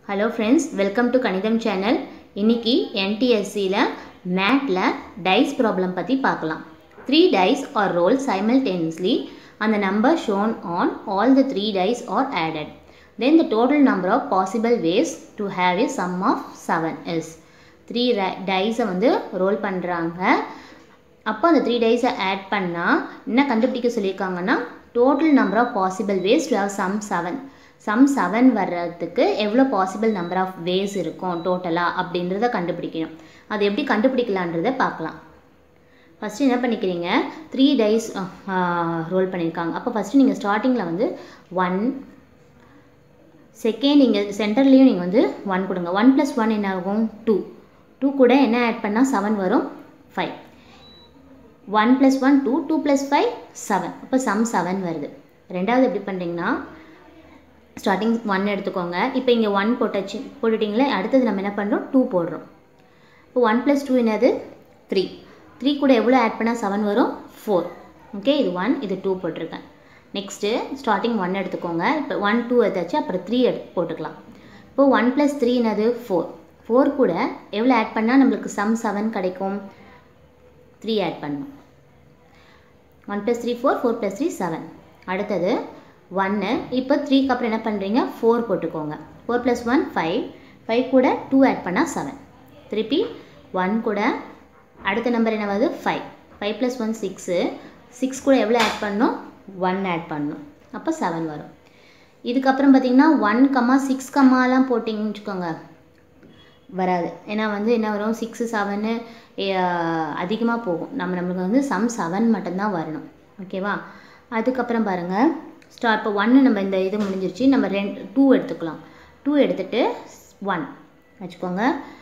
Hello friends welcome to Kanitham channel இன்னைக்கு என்டிஎஸ்சியில் மேட்டில் டைஸ் ப்ராப்ளம் பற்றி பார்க்கலாம் three dice are roll simultaneously and the number shown on all the three dice are added. Then the total number of possible ways to have a sum of 7 is three டைஸை வந்து roll பண்ணுறாங்க அப்போ அந்த three டைஸை add பண்ணால் என்ன கண்டுபிடிக்க சொல்லியிருக்காங்கன்னா total number of possible ways to have sum seven sum seven வர்றதுக்கு எவ்வளோ பாசிபிள் நம்பர் ஆஃப் வேஸ் இருக்கும் டோட்டலாக அப்படின்றத கண்டுபிடிக்கணும் அது எப்படி கண்டுபிடிக்கலான்றதை பார்க்கலாம் ஃபஸ்ட்டு என்ன பண்ணிக்கிறீங்க த்ரீ டைஸ் ரோல் பண்ணியிருக்காங்க அப்போ ஃபஸ்ட்டு நீங்கள் ஸ்டார்டிங்கில் வந்து ஒன் செகண்ட் இங்கே சென்டர்லேயும் நீங்கள் வந்து ஒன் கொடுங்க ஒன் ப்ளஸ் ஒன் என்ன ஆகும் டூ டூ கூட என்ன ஆட் பண்ணால் செவன் வரும் five one plus one two two plus five seven அப்போ சம் செவன் வருது ரெண்டாவது எப்படி பண்ணுறீங்கன்னா ஸ்டார்டிங் ஒன் எடுத்துக்கோங்க இப்போ இங்கே ஒன் போட்டாச்சு போட்டுட்டிங்களே அடுத்தது நம்ம என்ன பண்ணுறோம் டூ போடுறோம் இப்போ ஒன் ப்ளஸ் டூ என்னது த்ரீ த்ரீ கூட எவ்வளோ ஆட் பண்ணால் செவன் வரும் ஃபோர் ஓகே இது ஒன் இது டூ போட்டிருக்கேன் நெக்ஸ்ட்டு ஸ்டார்டிங் ஒன் எடுத்துக்கோங்க இப்போ ஒன் டூ எடுத்தாச்சு அப்புறம் த்ரீ எடுத்து போட்டுக்கலாம் இப்போது ஒன் ப்ளஸ் த்ரீ என்னது ஃபோர் ஃபோர் கூட எவ்வளோ ஆட் பண்ணால் நம்மளுக்கு சம் செவன் கிடைக்கும் த்ரீ ஆட் பண்ணணும் one plus three four four plus three seven அடுத்தது ஒன்று இப்போ த்ரீக்கு அப்புறம் என்ன பண்ணுறீங்க ஃபோர் போட்டுக்கோங்க four plus one five five கூட டூ ஆட் பண்ணால் செவன் திருப்பி ஒன் கூட அடுத்த நம்பர் என்ன வருது five five plus one six six கூட எவ்வளோ ஆட் பண்ணணும் ஒன் ஆட் பண்ணணும் அப்போ செவன் வரும் இதுக்கப்புறம் பார்த்தீங்கன்னா ஒன் கம்மா சிக்ஸ் கம்மாலாம் போட்டிங்கன்னு வச்சுக்கோங்க வராது ஏன்னா வந்து என்ன வரும் சிக்ஸு செவனு அதிகமாக போகும் நம்ம நம்மளுக்கு வந்து சம் செவன் மட்டும்தான் வரணும் ஓகேவா அதுக்கப்புறம் பாருங்கள் ஸ்டா இப்போ ஒன்று நம்ம இந்த இது முடிஞ்சிருச்சு நம்ம ரெண்டு டூ எடுத்துக்கலாம் டூ எடுத்துகிட்டு ஒன் வச்சுக்கோங்க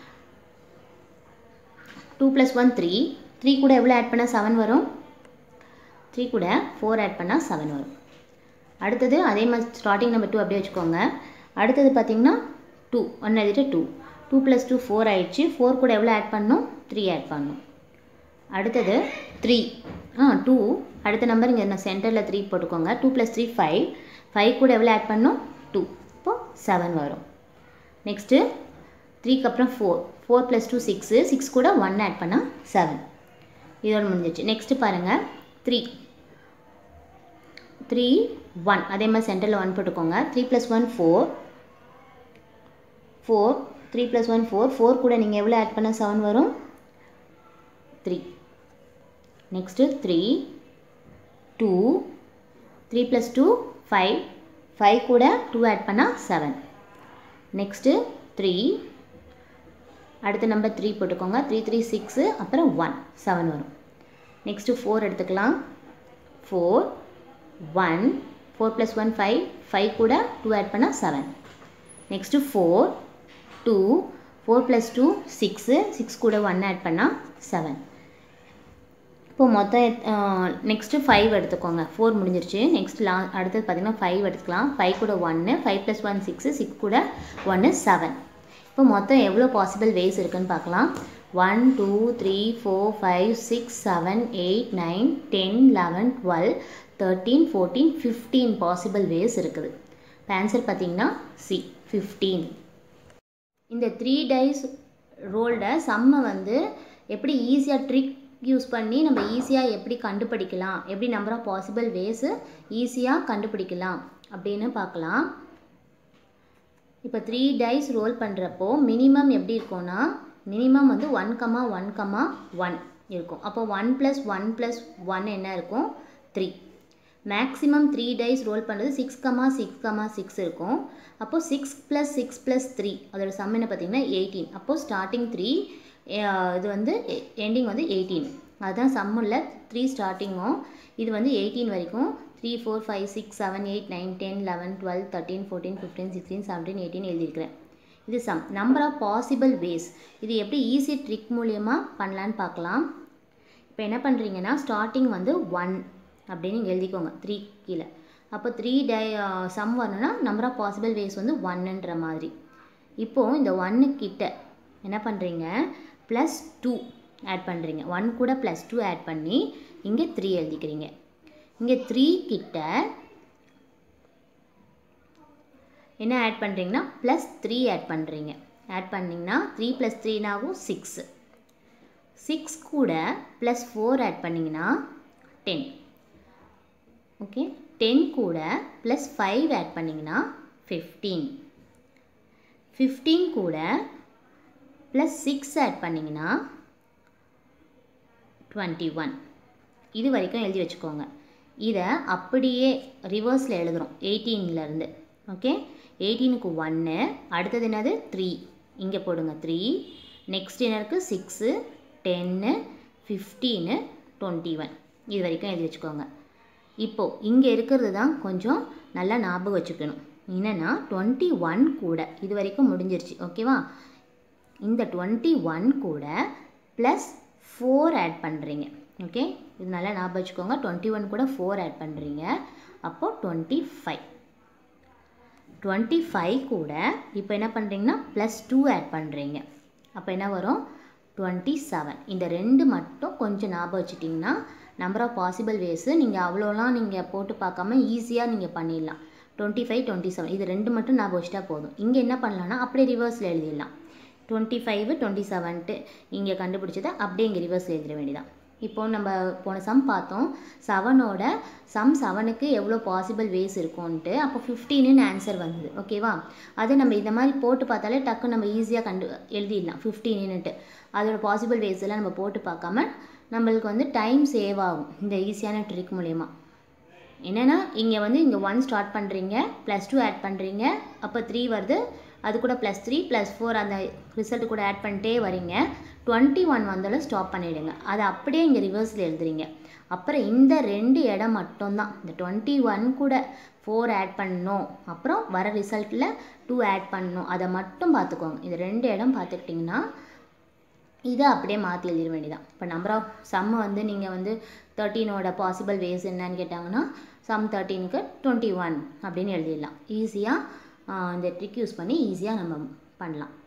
two plus one three three கூட எவ்வளோ ஆட் பண்ணால் செவன் வரும் த்ரீ கூட ஃபோர் ஆட் பண்ணால் செவன் வரும் அடுத்தது அதே மாதிரி ஸ்டார்டிங் நம்பர் டூ அப்படியே வச்சுக்கோங்க அடுத்தது பார்த்தீங்கன்னா டூ ஒன்று எழுதிட்டு two two plus two four ஆயிடுச்சு ஃபோர் கூட எவ்வளோ ஆட் பண்ணணும் த்ரீ ஆட் பண்ணணும் அடுத்தது த்ரீ ஆ டூ அடுத்த நம்பர் இங்கே நான் சென்டரில் த்ரீ போட்டுக்கோங்க two plus three five five கூட எவ்வளோ ஆட் பண்ணணும் டூ இப்போது செவன் வரும் நெக்ஸ்ட்டு த்ரீக்கு அப்புறம் four four plus two six six கூட ஒன் ஆட் பண்ணால் செவன் இதோட முடிஞ்சிச்சு நெக்ஸ்ட்டு பாருங்கள் த்ரீ த்ரீ ஒன் அதே மாதிரி சென்டரில் ஒன் போட்டுக்கோங்க three plus one four four three plus one four four கூட நீங்கள் எவ்வளோ ஆட் பண்ணால் செவன் வரும் three next three two three plus two five five கூட டூ ஆட் பண்ணால் செவன் நெக்ஸ்ட்டு த்ரீ அடுத்த நம்பர் த்ரீ போட்டுக்கோங்க த்ரீ த்ரீ சிக்ஸு அப்புறம் ஒன் செவன் வரும் நெக்ஸ்ட்டு ஃபோர் எடுத்துக்கலாம் four one four plus one five five கூட two add பண்ணால் seven next four two four plus two six six கூட one add பண்ணால் seven இப்போது மொத்தம் நெக்ஸ்ட்டு ஃபைவ் எடுத்துக்கோங்க ஃபோர் முடிஞ்சிருச்சு நெக்ஸ்ட் லா அடுத்தது பார்த்திங்கன்னா ஃபைவ் எடுத்துக்கலாம் ஃபைவ் கூட ஒன்று five plus one six six கூட ஒன்று செவன் இப்போ மொத்தம் எவ்வளோ பாசிபிள் வேஸ் இருக்குன்னு பார்க்கலாம் one two three four five six seven eight nine ten eleven twelve thirteen fourteen fifteen possible ways இருக்குது இப்போ ஆன்சர் பார்த்தீங்கன்னா சி ஃபிஃப்டீன் இந்த த்ரீ டைஸ் ரோல்ட சம்மை வந்து எப்படி ஈஸியாக ட்ரிக் யூஸ் பண்ணி நம்ம ஈஸியாக எப்படி கண்டுபிடிக்கலாம் எப்படி நம்பர் ஆஃப் பாசிபிள் வேஸு ஈஸியாக கண்டுபிடிக்கலாம் அப்படின்னு பார்க்கலாம் இப்போ த்ரீ டைஸ் ரோல் பண்ணுறப்போ மினிமம் எப்படி இருக்கும்னா மினிமம் வந்து one comma one comma one இருக்கும் அப்போ one plus one plus one என்ன இருக்கும் three maximum three dice roll பண்ணுறது six comma six comma six இருக்கும் அப்போது six plus six plus three அதோட சம் என்ன பார்த்தீங்கன்னா எயிட்டீன் அப்போது ஸ்டார்டிங் த்ரீ இது வந்து எண்டிங் வந்து எயிட்டீன் அதுதான் சம்மில் த்ரீ ஸ்டார்டிங்கும் இது வந்து எயிட்டீன் வரைக்கும் three four five six seven eight nine ten eleven twelve thirteen fourteen fifteen sixteen seventeen eighteen எழுதியிருக்கிறேன் இது sum number of possible ways இது எப்படி ஈஸி ட்ரிக் மூலியமாக பண்ணலான்னு பார்க்கலாம் இப்போ என்ன பண்ணுறீங்கன்னா ஸ்டார்டிங் வந்து ஒன் அப்படின்னு எழுதிக்கோங்க த்ரீ கீழே அப்போ த்ரீ டை சம் வரணும்னா நம்பர் ஆஃப் பாசிபிள் வேஸ் வந்து ஒன்னுன்ற மாதிரி இப்போது இந்த ஒன்று கிட்ட என்ன பண்ணுறீங்க ப்ளஸ் டூ ஆட் பண்ணுறீங்க ஒன் கூட ப்ளஸ் டூ ஆட் பண்ணி இங்கே த்ரீ எழுதிக்கிறீங்க இங்கே த்ரீ கிட்ட என்ன ஆட் பண்ணுறீங்கன்னா ப்ளஸ் த்ரீ ஆட் பண்ணுறீங்க ஆட் பண்ணிங்கன்னா த்ரீ ப்ளஸ் த்ரீனாகும் சிக்ஸு சிக்ஸ் கூட ப்ளஸ் ஃபோர் ஆட் பண்ணிங்கன்னா டென் ஓகே டென் கூட ப்ளஸ் ஃபைவ் ஆட் பண்ணிங்கன்னா ஃபிஃப்டீன் ஃபிஃப்டீன் கூட ப்ளஸ் சிக்ஸ் ஆட் பண்ணிங்கன்னா டுவெண்ட்டி ஒன் இது வரைக்கும் எழுதி வச்சுக்கோங்க இதை அப்படியே ரிவர்ஸில் எழுதுகிறோம் எயிட்டீன்லேருந்து ஓகே எயிட்டீனுக்கு ஒன்று அடுத்தது என்னது த்ரீ இங்கே போடுங்க த்ரீ நெக்ஸ்ட் என்ன இருக்குது six ten fifteen twenty one இது வரைக்கும் எழுதி வச்சுக்கோங்க இப்போது இங்கே இருக்கிறது தான் கொஞ்சம் நல்லா ஞாபகம் வச்சுக்கணும் என்னென்னா டுவெண்ட்டி ஒன் கூட இது வரைக்கும் முடிஞ்சிருச்சு ஓகேவா இந்த டுவெண்ட்டி ஒன் கூட ப்ளஸ் ஃபோர் ஆட் பண்ணுறீங்க ஓகே இது நல்லா ஞாபகம் வச்சுக்கோங்க டுவெண்ட்டி ஒன் கூட ஃபோர் ஆட் பண்ணுறீங்க அப்போது டுவெண்ட்டி ஃபைவ் டுவெண்ட்டி ஃபைவ் கூட இப்போ என்ன பண்ணுறீங்கன்னா ப்ளஸ் டூ ஆட் பண்ணுறீங்க அப்போ என்ன வரும் டுவெண்ட்டி செவன் இந்த ரெண்டு மட்டும் கொஞ்சம் ஞாபகம் வச்சுட்டிங்கன்னா நம்பர் ஆஃப் பாசிபிள் வேஸு நீங்கள் அவ்வளோலாம் நீங்கள் போட்டு பார்க்காம ஈஸியாக நீங்கள் பண்ணிடலாம் டுவெண்ட்டி ஃபைவ் டுவெண்ட்டி செவன் இது ரெண்டு மட்டும் ஞாபகம் வச்சுட்டா போதும் இங்கே என்ன பண்ணலான்னா அப்படியே ரிவர்ஸில் எழுதிடலாம் டுவெண்ட்டி ஃபைவ் டுவெண்ட்டி செவன்ட்டு இங்கே கண்டுபிடிச்சதை அப்படியே இங்கே ரிவர்ஸ் எழுதிட வேண்டியதான் இப்போது நம்ம போன சம் பார்த்தோம் செவனோட சம் செவனுக்கு எவ்வளோ பாசிபிள் வேஸ் இருக்கும்ன்ட்டு அப்போ ஃபிஃப்டீனுன்னு ஆன்சர் வந்தது ஓகேவா அது நம்ம இந்த மாதிரி போட்டு பார்த்தாலே டக்கு நம்ம ஈஸியாக கண்டு எழுதிடலாம் ஃபிஃப்டீனுன்ட்டு அதோட பாசிபிள் வேஸ் எல்லாம் நம்ம போட்டு பார்க்காம நம்மளுக்கு வந்து டைம் சேவ் ஆகும் இந்த ஈஸியான ட்ரிக் மூலயமா என்னென்னா இங்கே வந்து இங்கே ஒன் ஸ்டார்ட் பண்ணுறீங்க ப்ளஸ் டூ ஆட் பண்ணுறீங்க அப்போ த்ரீ வருது அது கூட ப்ளஸ் த்ரீ ப்ளஸ் ஃபோர் அந்த ரிசல்ட் கூட ஆட் பண்ணிட்டே வரீங்க டுவெண்ட்டி ஒன் வந்தாலும் ஸ்டாப் பண்ணிவிடுங்க அதை அப்படியே இங்கே ரிவர்ஸில் எழுதுறீங்க அப்புறம் இந்த ரெண்டு இடம் மட்டும்தான் இந்த டுவெண்ட்டி ஒன் கூட ஃபோர் ஆட் பண்ணணும் அப்புறம் வர ரிசல்ட்டில் டூ ஆட் பண்ணணும் அதை மட்டும் பார்த்துக்கோங்க இது ரெண்டு இடம் பார்த்துக்கிட்டிங்கன்னா இதை அப்படியே மாற்றி எழுதிட வேண்டியதான் இப்போ நம்பர் ஆஃப் சம் வந்து நீங்கள் வந்து தேர்ட்டீனோட பாசிபிள் வேஸ் என்னன்னு கேட்டாங்கன்னா சம் தேர்ட்டீனுக்கு டுவெண்ட்டி ஒன் அப்படின்னு எழுதிடலாம் ஈஸியாக இந்த ட்ரிக் யூஸ் பண்ணி ஈஸியாக நம்ம பண்ணலாம்